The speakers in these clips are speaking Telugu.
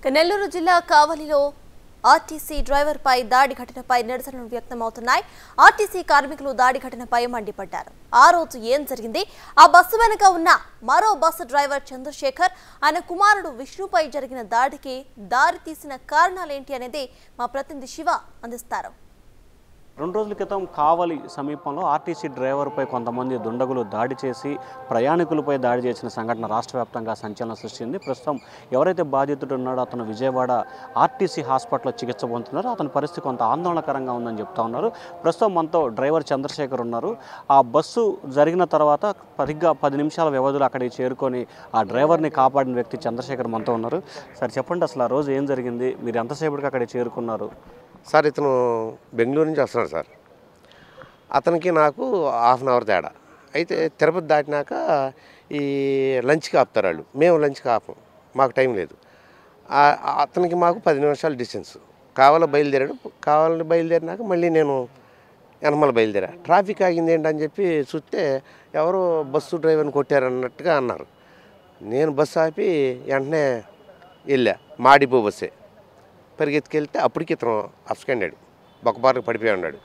ఇక నెల్లూరు జిల్లా కావలిలో ఆర్టీసీ డ్రైవర్ పై దాడి ఘటనపై నిరసనలు వ్యక్తమవుతున్నాయి ఆర్టీసీ కార్మికులు దాడి ఘటనపై మండిపడ్డారు ఆ రోజు ఏం జరిగింది ఆ బస్సు వెనుక ఉన్న మరో బస్సు డ్రైవర్ చంద్రశేఖర్ ఆయన కుమారుడు విష్ణుపై జరిగిన దాడికి దారి తీసిన కారణాలేంటి అనేది మా ప్రతినిధి శివ అందిస్తారు రెండు రోజుల క్రితం కావలి సమీపంలో ఆర్టీసీ డ్రైవర్పై కొంతమంది దుండగులు దాడి చేసి ప్రయాణికులపై దాడి చేసిన సంఘటన రాష్ట్ర వ్యాప్తంగా సంచలనం సృష్టించింది ప్రస్తుతం ఎవరైతే బాధితుడు ఉన్నాడో అతను విజయవాడ ఆర్టీసీ హాస్పిటల్లో చికిత్స పొందుతున్నారో అతని పరిస్థితి కొంత ఆందోళనకరంగా ఉందని చెప్తా ఉన్నారు ప్రస్తుతం మనతో డ్రైవర్ చంద్రశేఖర్ ఉన్నారు ఆ బస్సు జరిగిన తర్వాత సరిగ్గా పది నిమిషాల వ్యవధిలో అక్కడికి చేరుకొని ఆ డ్రైవర్ని కాపాడిన వ్యక్తి చంద్రశేఖర్ మనతో ఉన్నారు సార్ చెప్పండి అసలు ఆ రోజు ఏం జరిగింది మీరు ఎంతసేపటికి అక్కడికి చేరుకున్నారు సార్ ఇతను బెంగళూరు నుంచి వస్తున్నాడు సార్ అతనికి నాకు హాఫ్ అన్ అవర్ తేడా అయితే తిరుపతి దాటినాక ఈ లంచ్కి ఆపుతారు వాళ్ళు మేము లంచ్కి ఆపం మాకు టైం లేదు ఆ- అతనికి మాకు పది నిమిషాలు డిస్టెన్స్ కావాల బయలుదేరాడు కావాలని బయలుదేరినాక మళ్ళీ నేను వెనమల బయలుదేరా ట్రాఫిక్ ఆగింది ఏంటని చెప్పి చూస్తే ఎవరో బస్సు డ్రైవర్ని కొట్టారన్నట్టుగా అన్నారు నేను బస్సు ఆపి వెంటనే వెళ్ళా మా డిపో బస్సే పరిగెత్తుకెళ్తే అప్పటికి ఇతను అప్స్కండాడు బొక్కబారకు పడిపోయి ఉన్నాడు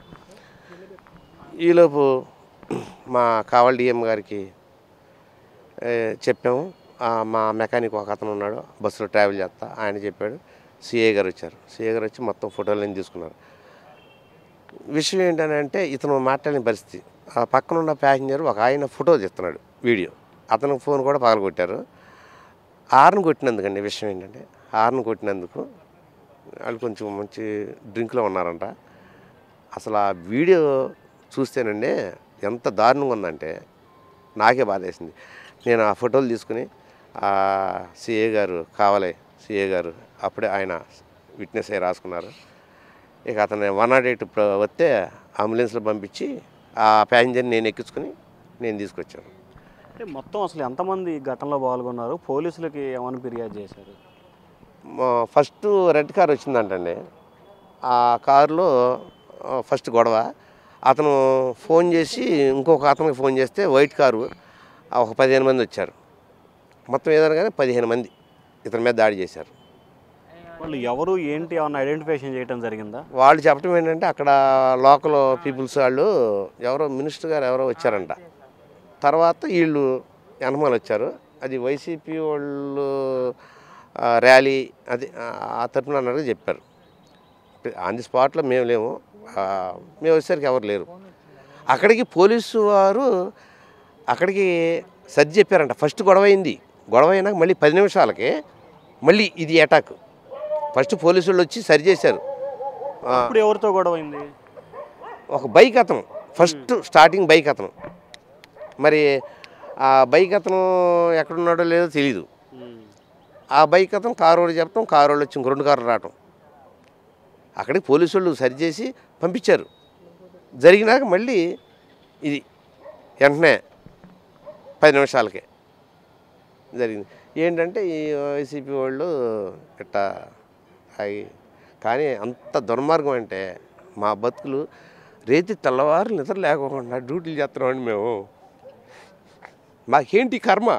ఈలోపు మా కావల్ డిఎం గారికి ఏ, చెప్పాము ఆ, మా మెకానిక్ ఒక అతను ఉన్నాడు బస్సులో ట్రావెల్ చేస్తా ఆయన చెప్పాడు సిఏ గారు వచ్చారు సిఏ గారు వచ్చి మొత్తం ఫోటోలు తీసుకున్నారు విషయం ఏంటంటే ఇతను మాట్లాడిన పరిస్థితి ఆ పక్కన ఉన్న ప్యాసింజర్ ఒక ఆయన ఫోటో తీస్తున్నాడు వీడియో అతను ఫోన్ కూడా పగలగొట్టారు హార్న్ కొట్టినందుకండి విషయం ఏంటంటే హార్న్ కొట్టినందుకు వాళ్ళు కొంచెం మంచి డ్రింక్లో ఉన్నారంట అసలు ఆ వీడియో చూస్తేనండి ఎంత దారుణంగా ఉందంటే నాకే బాధేసింది నేను ఆ ఫోటోలు తీసుకుని ఆ సిఏ గారు కావాలే సిఏ గారు అప్పుడే ఆయన విట్నెస్ అయ్యి రాసుకున్నారు ఇక అతను వన్ నాట్ ఎయిట్ వస్తే అంబులెన్స్లో పంపించి ఆ ప్యాసింజర్ని నేను ఎక్కించుకుని నేను తీసుకొచ్చాను అంటే మొత్తం అసలు ఎంతమంది ఈ ఘటనలో పాల్గొన్నారు పోలీసులకి ఏమైనా ఫిర్యాదు చేశారు మా- ఫస్ట్ రెడ్ కార్ వచ్చిందంటండి ఆ కారులో ఆ, ఫస్ట్ గొడవ అతను ఫోన్ చేసి ఇంకొక అతనికి ఫోన్ చేస్తే వైట్ కారు ఆ, ఒక పదిహేను మంది వచ్చారు మొత్తం ఏదైనా కానీ పదిహేను మంది ఇతని మీద దాడి చేశారు వాళ్ళు ఎవరు ఏంటి ఏమన్నా ఐడెంటిఫికేషన్ చేయడం జరిగిందా వాళ్ళు చెప్పడం ఏంటంటే అక్కడ లోకల్ పీపుల్స్ వాళ్ళు ఎవరో మినిస్టర్ గారు ఎవరో వచ్చారంట తర్వాత వీళ్ళు వెనమాలు వచ్చారు అది వైసీపీ వాళ్ళు ఆ, ర్యాలీ అది ఆ, ఆ తరపున అన్నట్టుగా చెప్పారు ఆన్ ది స్పాట్లో మేము లేము ఆ, మేము వచ్చేసరికి ఎవరు లేరు అక్కడికి పోలీసు వారు అక్కడికి సర్ది చెప్పారంట ఫస్ట్ గొడవ అయింది గొడవ అయినాక మళ్ళీ పది నిమిషాలకి మళ్ళీ ఇది అటాక్ ఫస్ట్ పోలీసు వాళ్ళు వచ్చి సరి చేశారు ఆ, ఇప్పుడు ఎవరితో గొడవ అయింది ఒక బైక్ అతను ఫస్ట్ స్టార్టింగ్ బైక్ అతను మరి ఆ బైక్ అతను ఎక్కడున్నాడో లేదో తెలీదు ఆ బైక్ అతను కారు వాళ్ళు చెప్తాం కారు వాళ్ళు వచ్చి ఇంకో రెండు కార్లు రావటం అక్కడికి పోలీసు వాళ్ళు సరిచేసి పంపించారు జరిగినాక మళ్ళీ ఇది వెంటనే పది నిమిషాలకే జరిగింది ఏంటంటే ఈ వైసీపీ వాళ్ళు ఇట్టా ఆగి కానీ అంత దుర్మార్గం అంటే మా బతుకులు రేతి తెల్లవారు నిద్ర లేకోకుండా డ్యూటీలు చేస్తున్నామండి మేము మాకేంటి కర్మ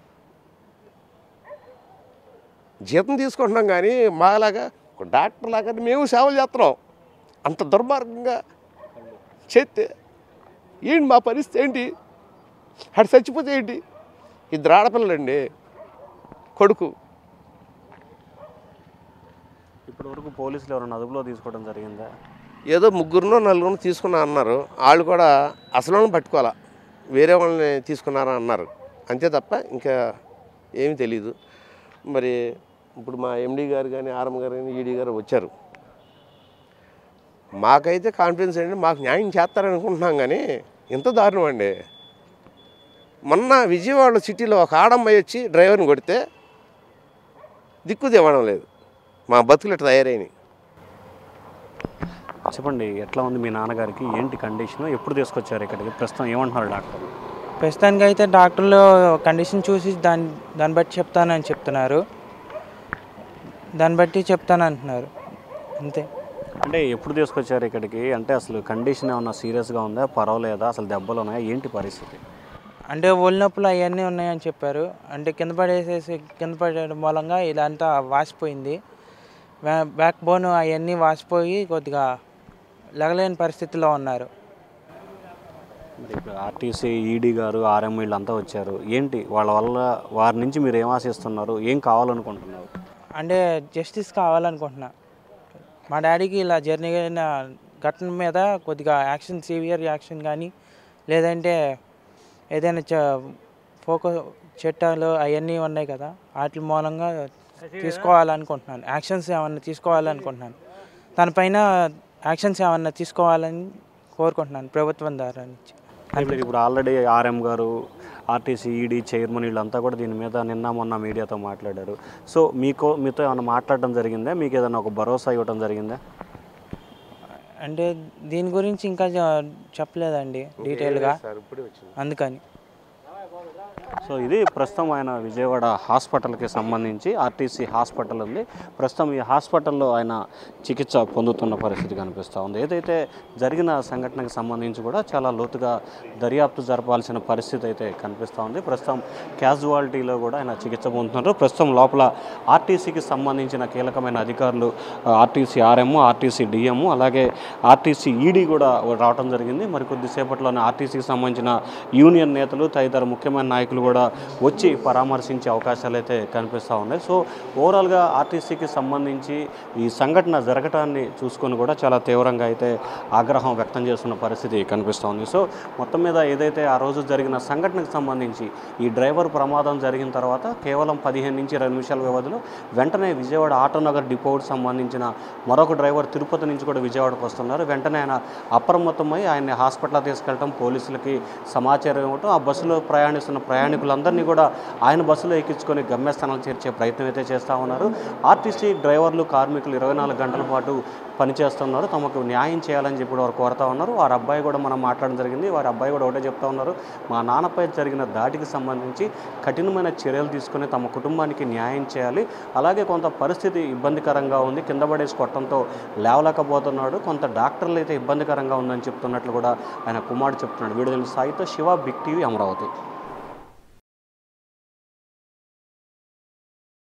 జీతం తీసుకుంటున్నాం కానీ మాలాగా ఒక డాక్టర్ లాగా మేము సేవలు చేస్తున్నాం అంత దుర్మార్గంగా చేస్తే ఏంటి మా పరిస్థితి ఏంటి అటు చచ్చిపోతే ఏంటి ఇద్దరు ఆడపిల్లలండి కొడుకు ఇప్పటి వరకు పోలీసులు ఎవరైనా అదుపులో తీసుకోవడం జరిగిందా ఏదో ముగ్గురునో నలుగురు తీసుకున్నా అన్నారు వాళ్ళు కూడా అసలు పట్టుకోవాలా వేరే వాళ్ళని తీసుకున్నారా అన్నారు అంతే తప్ప ఇంకా ఏమీ తెలీదు మరి ఇప్పుడు మా ఎండి గారు కానీ ఆర్ఎం గారు కానీ ఈడీ గారు వచ్చారు మాకైతే కాన్ఫిడెన్స్ ఏంటంటే మాకు న్యాయం చేస్తారని అనుకుంటున్నాం కానీ ఇంత దారుణం అండి మొన్న విజయవాడ సిటీలో ఒక ఆడమ్మాయి వచ్చి డ్రైవర్ని కొడితే దిక్కు దివ్వడం లేదు మా బతుకులు ఇట్లా తయారైనాయి చెప్పండి ఎట్లా ఉంది మీ నాన్నగారికి ఏంటి కండిషన్ ఎప్పుడు తీసుకొచ్చారు ఇక్కడికి ప్రస్తుతం ఏమంటున్నారు డాక్టర్ ప్రస్తుతానికి అయితే డాక్టర్లు కండిషన్ చూసి దాన్ని దాన్ని బట్టి చెప్తానని చెప్తున్నారు దాన్ని బట్టి చెప్తాను అంటున్నారు అంతే అంటే ఎప్పుడు తీసుకొచ్చారు ఇక్కడికి అంటే అసలు కండిషన్ ఏమన్నా సీరియస్గా ఉందా పర్వాలేదా అసలు దెబ్బలు ఉన్నాయా ఏంటి పరిస్థితి అంటే ఒళ్ళు నొప్పులు అవన్నీ ఉన్నాయని చెప్పారు అంటే కింద పడేసేసి కింద పడేయడం మూలంగా ఇదంతా వాసిపోయింది బ్యా- బ్యాక్ బోన్ అవన్నీ వాసిపోయి కొద్దిగా లెగలేని పరిస్థితిలో ఉన్నారు మరి ఇప్పుడు ఆర్టీసీ ఈడీ గారు ఆర్ఎం వీళ్ళంతా వచ్చారు ఏంటి వాళ్ళ వల్ల వారి నుంచి మీరు ఏం ఆశిస్తున్నారు ఏం కావాలనుకుంటున్నారు అంటే జస్టిస్ కావాలనుకుంటున్నా మా డాడీకి ఇలా జర్నీ అయిన ఘటన మీద కొద్దిగా యాక్షన్ సివియర్ యాక్షన్ కానీ లేదంటే ఏదైనా చ ఫోకో చట్టాలు అవన్నీ ఉన్నాయి కదా వాటి మూలంగా తీసుకోవాలనుకుంటున్నాను యాక్షన్స్ ఏమన్నా తీసుకోవాలనుకుంటున్నాను తన పైన యాక్షన్స్ ఏమన్నా తీసుకోవాలని కోరుకుంటున్నాను ప్రభుత్వం ద్వారా నుంచి అంటే మీరు ఇప్పుడు ఆల్రెడీ ఆర్ఎం గారు ఆర్టీసీ ఈడీ చైర్మన్ వీళ్ళంతా కూడా దీని మీద నిన్న మొన్న మీడియాతో మాట్లాడారు సో మీకు మీతో ఏమైనా మాట్లాడడం జరిగిందా మీకు ఏదైనా ఒక భరోసా ఇవ్వడం జరిగిందా అంటే దీని గురించి ఇంకా చె- చెప్పలేదండి డీటెయిల్గా సార్ ఇప్పుడే వచ్చింది అందుకని సో ఇది ప్రస్తుతం ఆయన విజయవాడ హాస్పిటల్కి సంబంధించి ఆర్టీసీ హాస్పిటల్ ఉంది ప్రస్తుతం ఈ హాస్పిటల్లో ఆయన చికిత్స పొందుతున్న పరిస్థితి కనిపిస్తూ ఉంది ఏదైతే జరిగిన సంఘటనకు సంబంధించి కూడా చాలా లోతుగా దర్యాప్తు జరపాల్సిన పరిస్థితి అయితే కనిపిస్తూ ఉంది ప్రస్తుతం క్యాజువాలిటీలో కూడా ఆయన చికిత్స పొందుతున్నారు ప్రస్తుతం లోపల ఆర్టీసీకి సంబంధించిన కీలకమైన అధికారులు ఆర్టీసీ ఆర్ఎం ఆర్టీసీ డిఎం అలాగే ఆర్టీసీ ఈడీ కూడా రావడం జరిగింది మరి కొద్దిసేపట్లోనే ఆర్టీసీకి సంబంధించిన యూనియన్ నేతలు తదితర ముఖ్యమైన నాయకులు కూడా వచ్చి పరామర్శించే అవకాశాలు అయితే కనిపిస్తూ ఉన్నాయి సో ఓవరాల్గా ఆర్టీసీకి సంబంధించి ఈ సంఘటన జరగటాన్ని చూసుకొని కూడా చాలా తీవ్రంగా అయితే ఆగ్రహం వ్యక్తం చేస్తున్న పరిస్థితి కనిపిస్తూ ఉంది సో మొత్తం మీద ఏదైతే ఆ రోజు జరిగిన సంఘటనకు సంబంధించి ఈ డ్రైవర్ ప్రమాదం జరిగిన తర్వాత కేవలం పదిహేను నుంచి ఇరవై నిమిషాల వ్యవధిలో వెంటనే విజయవాడ ఆటోనగర్ డిపోకి సంబంధించిన మరొక డ్రైవర్ తిరుపతి నుంచి కూడా విజయవాడకు వస్తున్నారు వెంటనే ఆయన అప్రమత్తమై ఆయన్ని హాస్పిటల్ తీసుకెళ్ళటం పోలీసులకి సమాచారం ఇవ్వటం ఆ బస్సులో ప్రయాణిస్తున్న ప్రయాణికులందరినీ కూడా ఆయన బస్సులో ఎక్కించుకొని గమ్యస్థానాలు చేర్చే ప్రయత్నం అయితే చేస్తూ ఉన్నారు ఆర్టీసీ డ్రైవర్లు కార్మికులు ఇరవై నాలుగు గంటల పాటు పనిచేస్తున్నారు తమకు న్యాయం చేయాలని చెప్పి వారు కోరుతా ఉన్నారు వారి అబ్బాయి కూడా మనం మాట్లాడడం జరిగింది వారి అబ్బాయి కూడా ఒకటే చెప్తా ఉన్నారు మా నాన్నపై జరిగిన దాడికి సంబంధించి కఠినమైన చర్యలు తీసుకొని తమ కుటుంబానికి న్యాయం చేయాలి అలాగే కొంత పరిస్థితి ఇబ్బందికరంగా ఉంది కింద పడేసి కొట్టడంతో లేవలేకపోతున్నాడు కొంత డాక్టర్లు అయితే ఇబ్బందికరంగా ఉందని చెప్తున్నట్లు కూడా ఆయన కుమారుడు చెప్తున్నాడు వీడియో సాయితో శివ బిగ్ టీవీ అమరావతి